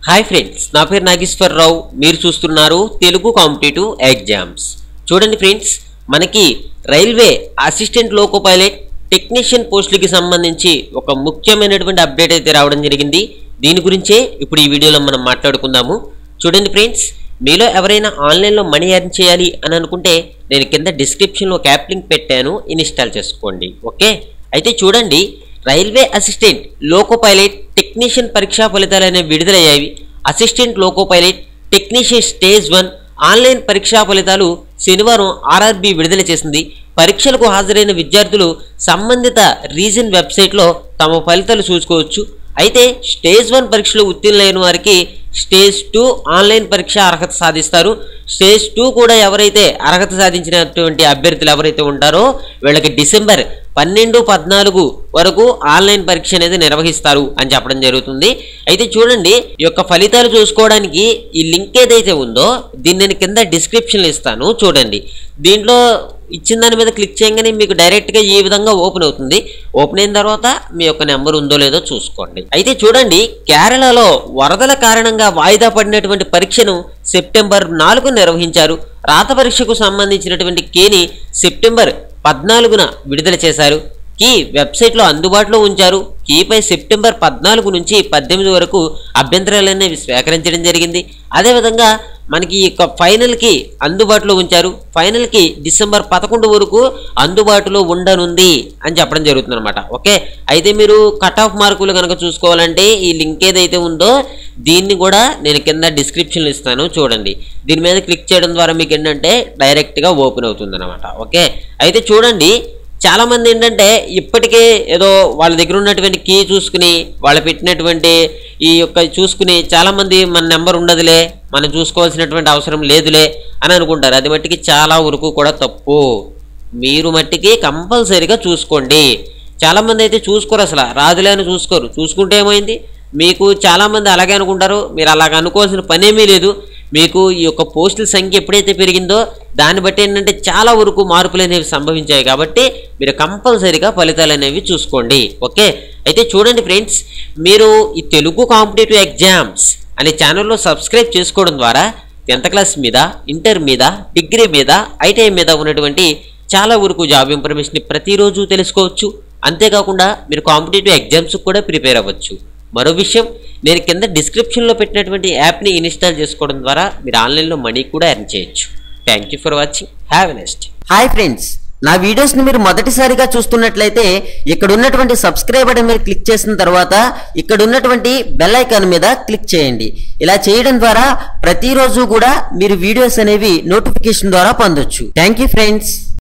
hi friends నా పేరు నాగేశ్వరరావు మీరు చూస్తున్నారు తెలుగు కాంపిటేటివ్ ఎగ్జామ్స్ చూడండి ఫ్రెండ్స్ మనకి railway assistant loco pilot technician పోస్టులకి సంబంధించి ఒక ముఖ్యమైనటువంటి అప్డేట్ అయితే రావడం జరిగింది దీని గురించే ఇప్పుడు ఈ వీడియోలో మనం మాట్లాడుకుందాము చూడండి ఫ్రెండ్స్ మీలో ఎవరైనా ఆన్లైన్లో మనీ ఎర్న్ చేయాలి అని అనుకుంటే నేను కింద డిస్క్రిప్షన్లో క్యాప్ లింక్ పెట్టాను ఇన్స్టాల్ చేసుకోండి ఓకే అయితే చూడండి railway assistant loco pilot technician పరీక్షా ఫలితాలు అనేవి విడుదలయ్యాయి assistant loco pilot technician stage one online పరీక్షా ఫలితాలు శనివారం ఆర్ఆర్బి విడుదల చేసింది పరీక్షలకు హాజరైన విద్యార్థులు సంబంధిత రీజన్ వెబ్సైట్లో తమ ఫలితాలు చూసుకోవచ్చు అయితే స్టేజ్ వన్ పరీక్షలో ఉత్తీర్ణులైన వారికి స్టేజ్ టూ ఆన్లైన్ పరీక్ష అర్హత సాధిస్తారు స్టేజ్ టూ కూడా ఎవరైతే అర్హత సాధించినటువంటి అభ్యర్థులు ఎవరైతే ఉంటారో వీళ్ళకి డిసెంబర్ పన్నెండు పద్నాలుగు వరకు ఆన్లైన్ పరీక్ష అనేది నిర్వహిస్తారు అని చెప్పడం జరుగుతుంది అయితే చూడండి ఈ యొక్క ఫలితాలు చూసుకోవడానికి ఈ లింక్ ఏదైతే ఉందో దీన్ని నేను కింద డిస్క్రిప్షన్లో ఇస్తాను చూడండి దీంట్లో ఇచ్చిన దాని మీద క్లిక్ చేయగానే మీకు డైరెక్ట్గా ఈ విధంగా ఓపెన్ అవుతుంది ఓపెన్ అయిన తర్వాత మీ యొక్క నెంబర్ ఉందో లేదో చూసుకోండి అయితే చూడండి కేరళలో వరదల కారణంగా వాయిదా పడినటువంటి పరీక్షను సెప్టెంబర్ నాలుగు నిర్వహించారు రాత పరీక్షకు సంబంధించినటువంటి కీని సెప్టెంబర్ పద్నాలుగున విడుదల చేశారు కీ వెబ్సైట్లో అందుబాటులో ఉంచారు కీపై సెప్టెంబర్ పద్నాలుగు నుంచి పద్దెనిమిది వరకు అభ్యంతరాలు అనేవి స్వీకరించడం జరిగింది అదేవిధంగా మనకి ఈ యొక్క ఫైనల్కి అందుబాటులో ఉంచారు ఫైనల్కి డిసెంబర్ పదకొండు వరకు అందుబాటులో ఉండనుంది అని చెప్పడం జరుగుతుంది అనమాట ఓకే అయితే మీరు కట్ ఆఫ్ మార్కులు కనుక చూసుకోవాలంటే ఈ లింక్ ఏదైతే ఉందో దీన్ని కూడా నేను కింద డిస్క్రిప్షన్లో ఇస్తాను చూడండి దీని మీద క్లిక్ చేయడం ద్వారా మీకు ఏంటంటే డైరెక్ట్గా ఓపెన్ అవుతుంది అనమాట ఓకే అయితే చూడండి చాలా మంది ఏంటంటే ఇప్పటికే ఏదో వాళ్ళ దగ్గర ఉన్నటువంటి కీ చూసుకుని వాళ్ళు పెట్టినటువంటి ఈ యొక్క చూసుకుని చాలా మంది మన నెంబర్ ఉండదులే మనం చూసుకోవాల్సినటువంటి అవసరం లేదులే అని అనుకుంటారు అది మట్టికి చాలా వరకు కూడా తప్పు మీరు మట్టికి కంపల్సరీగా చూసుకోండి చాలా మంది అయితే చూసుకోరు అసలు రాదులే అని చూసుకోరు చూసుకుంటే ఏమైంది మీకు చాలా మంది అలాగే అనుకుంటారు మీరు అలాగ అనుకోవాల్సిన పనేమీ లేదు మీకు ఈ యొక్క పోస్టుల సంఖ్య ఎప్పుడైతే పెరిగిందో దాన్ని బట్టి ఏంటంటే చాలా వరకు మార్పులు అనేవి సంభవించాయి కాబట్టి మీరు కంపల్సరీగా ఫలితాలు అనేవి చూసుకోండి ఓకే అయితే చూడండి ఫ్రెండ్స్ మీరు ఈ తెలుగు కాంపిటేటివ్ ఎగ్జామ్స్ అనే ఛానల్లో సబ్స్క్రైబ్ చేసుకోవడం ద్వారా టెన్త్ క్లాస్ మీద ఇంటర్ మీద డిగ్రీ మీద ఐటీఐ మీద ఉన్నటువంటి చాలా వరకు జాబ్ ఇన్ఫర్మేషన్ ప్రతిరోజు తెలుసుకోవచ్చు అంతేకాకుండా మీరు కాంపిటేటివ్ ఎగ్జామ్స్ కూడా ప్రిపేర్ అవ్వచ్చు మరో విషయం నేను కింద డిస్క్రిప్షన్లో పెట్టినటువంటి యాప్ని ఇన్స్టాల్ చేసుకోవడం ద్వారా మీరు ఆన్లైన్లో మనీ కూడా ఎర్న్ చేయొచ్చు thank you for watching have next hi friends నా వీడియోస్ని మీరు మొదటిసారిగా చూస్తున్నట్లయితే ఇక్కడ ఉన్నటువంటి సబ్స్క్రైబ్ బటన్ మీద క్లిక్ చేసిన తర్వాత ఇక్కడ ఉన్నటువంటి బెల్ ఐకాన్ మీద క్లిక్ చేయండి ఇలా చేయడం ద్వారా ప్రతిరోజు కూడా మీరు వీడియోస్ అనేవి నోటిఫికేషన్ ద్వారా పొందొచ్చు థ్యాంక్ యూ ఫ్రెండ్స్